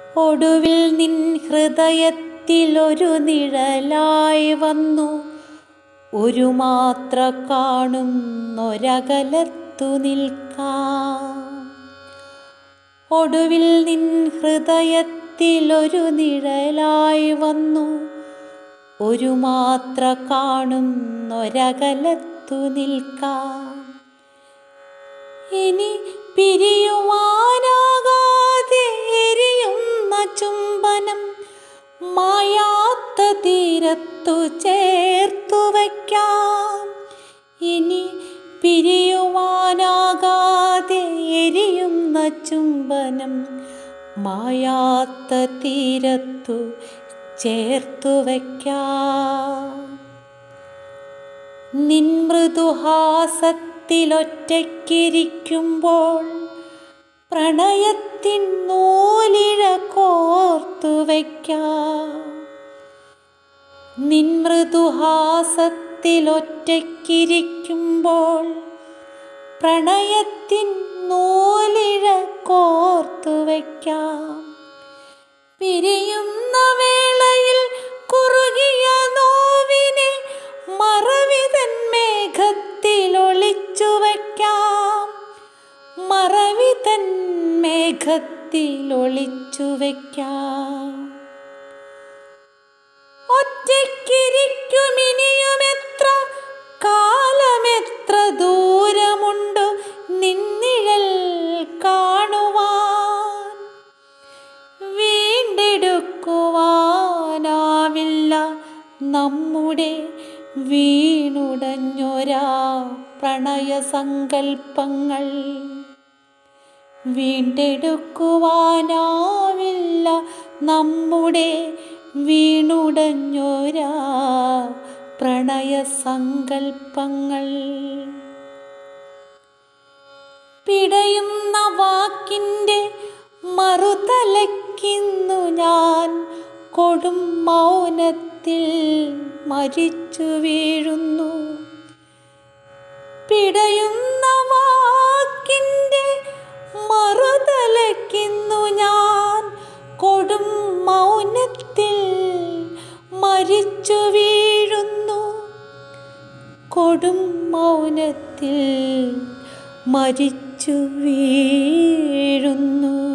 ഒടുവിൽ നിൻ ഹൃദയത്തിലൊരു നിഴലായി വന്നു ഒരു മാത്ര കാണുന്നൊരകലത്തു നിൽക്കാം ഒടുവിൽ നിൻ ഹൃദയത്തിലൊരു നിഴലായി വന്നു ഒരു മാത്ര കാണുന്നൊരകലത്തു നിൽക്കാം ഇനി പിരിയുവാനാകാതെ എരിയുന്ന ചുംബനം മായാത്ത തീരത്തു ചേർത്തു വയ്ക്കാം ഇനി പിരിയുവാനാകാതെ എരിയുന്ന ചുംബനം മായാത്ത തീരത്തു ചേർത്തു വയ്ക്കാം നിൻ മൃദുഹാസത്തിലൊറ്റയ്ക്കിരിക്കുമ്പോൾ പ്രണയത്തിൻ നൂലിഴ കോർത്തു വയ്ക്കാം നിൻ മൃദുഹാസത്തിലൊറ്റയ്ക്കിരിക്കുമ്പോൾ പ്രണയത്തിൻ നൂലിഴ കോർത്തു വയ്ക്കാം പിരിയുന്ന വേളയിൽ കുറുകിയ നോവിനെ മറവിതൻ മേഘത്തിൽ ഒളിച്ചു വയ്ക്കാം മറവിതൻ മേഘത്തിൽ ഒളിച്ചു വയ്ക്കാം ഒറ്റയ്ക്കിരിക്കുമിനിയുമെത്ര കാലമെത്ര ദൂരമുണ്ടു നിന്നിഴൽ കാണുവാൻ വീണ്ടെടുക്കുവാനാവില്ല നമ്മുടെ വീണുടഞ്ഞൊരാ പ്രണയസങ്കൽപ്പങ്ങൾ വീണ്ടെടുക്കുവാനാവില്ല നമ്മുടെ വീണുടഞ്ഞൊരാ പ്രണയസങ്കൽപ്പങ്ങൾ പിടയുന്ന വാക്കിൻ്റെ മറുതലയ്ക്കിന്നു ഞാൻ കൊടും മൗനത്തിൽ മരിച്ചു വീഴുന്നു പിടയുന്ന വാക്കിൻ്റെ മറുതലയ്ക്കിന്നു ഞാൻ കൊടും മൗനത്തിൽ മരിച്ചു വീഴുന്നു കൊടും മൗനത്തിൽ മരിച്ചു വീഴുന്നു